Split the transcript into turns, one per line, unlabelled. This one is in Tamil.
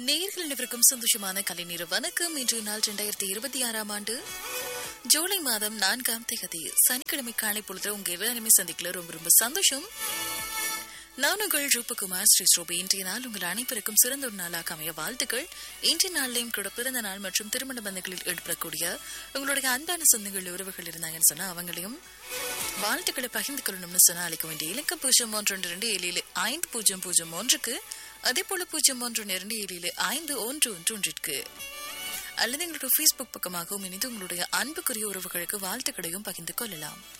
நேயர்கள் அனைவருக்கும் சந்தோஷமான கலை நேர வணக்கம் இன்று நாள் இரண்டாயிரத்தி இருபத்தி ஆறாம் ஆண்டு ஜூலை மாதம் நான்காம் தேதி சனிக்கிழமை காலை பொழுது உங்க எல்லாருமே சந்திக்கல ரொம்ப ரொம்ப சந்தோஷம் நான் உங்கள் ரூபகுமார் ஸ்ரீ ஸ்ரோபி இன்றைய நாள் உங்கள் அனைவருக்கும் சிறந்த ஒரு நாளாக அமைய வாழ்த்துக்கள் இன்றைய நாளிலையும் கூட பிறந்த நாள் மற்றும் திருமண பந்தங்களில் ஈடுபடக்கூடிய உங்களுடைய அன்பான சொந்தங்கள் உறவுகள் இருந்தாங்கன்னு சொன்னா அவங்களையும் வாழ்த்துக்களை பகிர்ந்து கொள்ளணும்னு சொன்னா அழைக்க வேண்டிய இலக்கம் பூஜ்ஜியம் ஒன்று ரெண்டு ரெண்டு ஏழு ஏழு ஐந்து பூஜ்ஜியம் பூஜ்ஜியம் ஒன்றுக்கு அதே போல பூஜ்ஜியம் ஒன்று இரண்டு ஏழு ஏழு ஐந்து ஒன்று ஒன்று ஒன்றிற்கு அல்லது எங்களுடைய ஃபேஸ்புக் பக்கமாகவும் இணைந்து உங்களுடைய அன்புக்குரிய உறவுகளுக்கு வாழ்த்துக்களையும் பகிர்ந்து கொள்ளலாம்